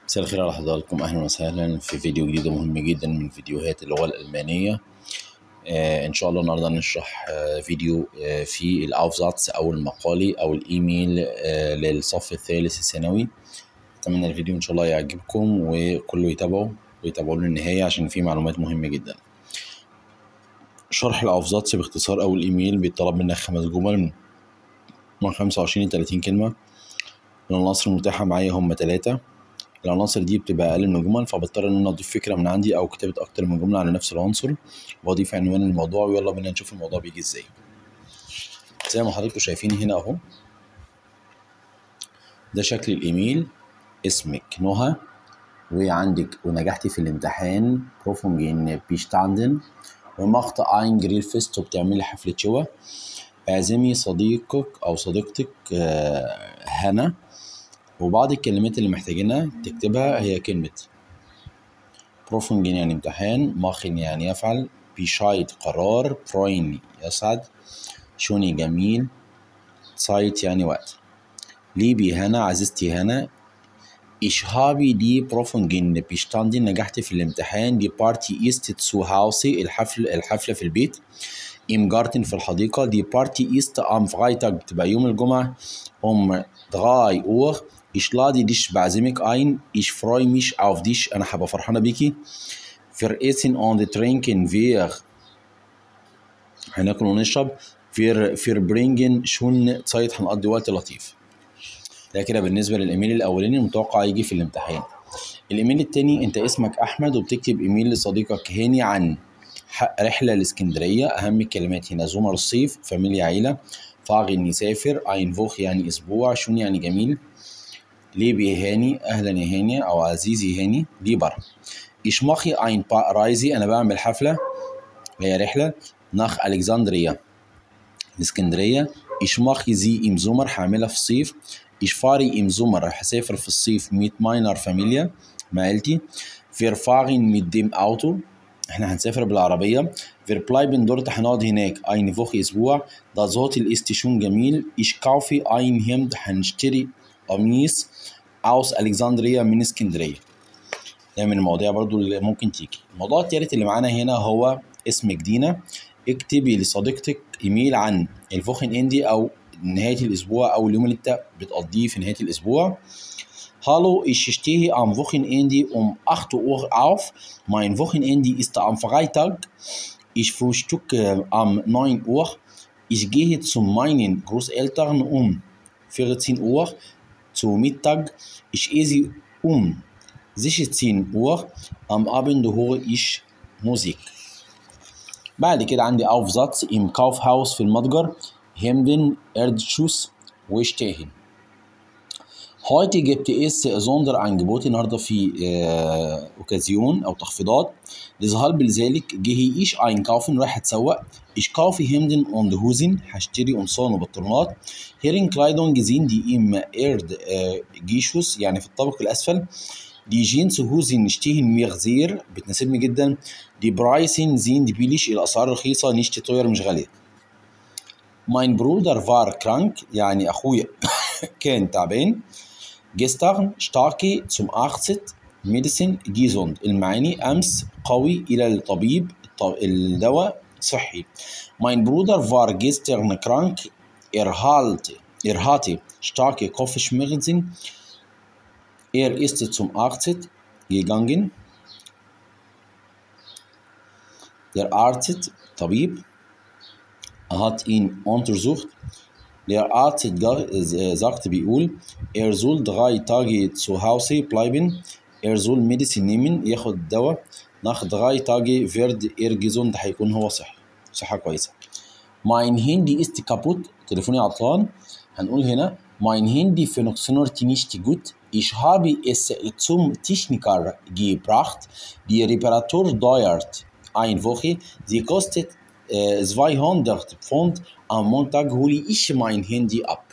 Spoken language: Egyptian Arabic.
مساء الخير على حضراتكم اهلا وسهلا في فيديو جديد مهم جدا من فيديوهات اللغه الالمانيه آه ان شاء الله النهارده هنشرح آه فيديو آه في الاوفزاتس او المقالي او الايميل آه للصف الثالث الثانوي اتمنى الفيديو ان شاء الله يعجبكم وكله يتابعه ويتابعوا للنهايه عشان فيه معلومات مهمه جدا شرح الاوفزاتس باختصار او الايميل بيطلب منك خمس جمل من 25 ل 30 كلمه العناصر المتاحه معايا هم ثلاثه العناصر دي بتبقى اقل من الجمل فبضطر ان انا اضيف فكره من عندي او كتابه اكتر من جمله على نفس العنصر واضيف عنوان الموضوع ويلا بينا نشوف الموضوع بيجي ازاي زي ما حضراتكم شايفين هنا اهو ده شكل الايميل اسمك نهى وعندك ونجحتي في الامتحان بروفونجين بيشتاندن ومقطع اين جريل فيست وبتعملي حفله شوا اعزمي صديقك او صديقتك هنا وبعض الكلمات اللي محتاجينها تكتبها هي كلمة بروفنجن يعني امتحان ماخن يعني يفعل بيشايد قرار بروين يسعد شوني جميل سايت يعني وقت ليبي هنا عزيزتي هنا إشهابي دي بروفنجن بيشتاندي نجحت في الامتحان دي بارتي إيست تسو هاوسي الحفل الحفلة في البيت إم جارتن في الحديقة دي بارتي إيست أم فرايتاج بتبقى يوم الجمعة أم دراي أور Ich lade dich بعزمك ein. Ich freue mich auf dich. أنا هبقى فرحانة بيكي. Wir essen und trinken. Wir هناكل ونشرب. Wir verbringen schöne Zeit. هنقضي وقت لطيف. ده كده بالنسبة للإيميل الأولاني المتوقع يجي في الامتحان. الإيميل التاني أنت اسمك أحمد وبتكتب إيميل لصديقك هاني عن رحلة لإسكندرية. أهم الكلمات هنا زمر الصيف. فاميليا عيلة. فاغن يسافر. أين فوخ يعني أسبوع. شون يعني جميل. ليبي هاني اهلا يا هاني او عزيزي هاني ليبر اشماخي اين با رايزي انا بعمل حفله هي رحله ناخ الكسندريا الاسكندريه اشماخي زي ام زمر هعملها في الصيف اشفاري ام زمر هسافر في الصيف ميت ماينر فاميليا مع عيلتي فير فاغين ميت ديم اوتو احنا هنسافر بالعربية فير بلايبن دورت هنقعد هناك اين فوخ اسبوع ده زوت الاستيشون جميل ايش كافي اين هيمد هنشتري قميص اوس الكسندريا من اسكندريه ده من المواضيع برضو اللي ممكن تيجي الموضوع التالت اللي معانا هنا هو اسمك دينا اكتبي لصديقتك ايميل عن الفوخن اندي او نهايه الاسبوع او اليوم اللي انت بتقضيه في نهايه الاسبوع Hallo, ich stehe am Wochenende um 8 Uhr auf. Mein Wochenende ist am Freitag. Ich frühstücke am 9 Uhr. Ich gehe zu meinen Großeltern um 14 Uhr zu Mittag. Ich esse um 16 Uhr. Am Abend höre ich Musik. بعد كده عندي Aufsatz im Kaufhaus في المتجر Hemden, Erdgeschoss واشتهن. Heute gibt es Sonderangebote النهارده في آه اوكازيون او تخفيضات لذهاب لذلك gehe ich einkaufen رايح اتسوق ich kaufe Hemden und Hosen هشتري قمصان وبنطلونات Herrenkleidung sind die im Erdgeschoss يعني في الطابق الاسفل die Jeans Hosen stehen mir sehr بتناسبني جدا die Preisen sind billig الاسعار رخيصه nicht teuer مش غاليه mein Bruder war krank يعني اخويا كان تعبان gestern starke zum Arzt Medicine gesund المعاني أمس قوي إلى الطبيب الدواء صحي mein Bruder war gestern krank er hatte er hatte starke Kopfschmerzen er ist zum Arzt gegangen der Arzt طبيب hat ihn untersucht Der Arzt sagt بيقول er soll drei Tage zu Hause bleiben er soll Medizin nehmen ياخد الدواء nach drei Tage wird er gesund هيكون هو صحي صحة كويسة mein Handy ist kaputt تليفوني عطلان هنقول هنا mein Handy funktioniert nicht gut ich habe es zum Techniker gebracht die Reparatur dauert eine Woche sie kostet 200 Pfund am Montag hole ich mein Handy ab.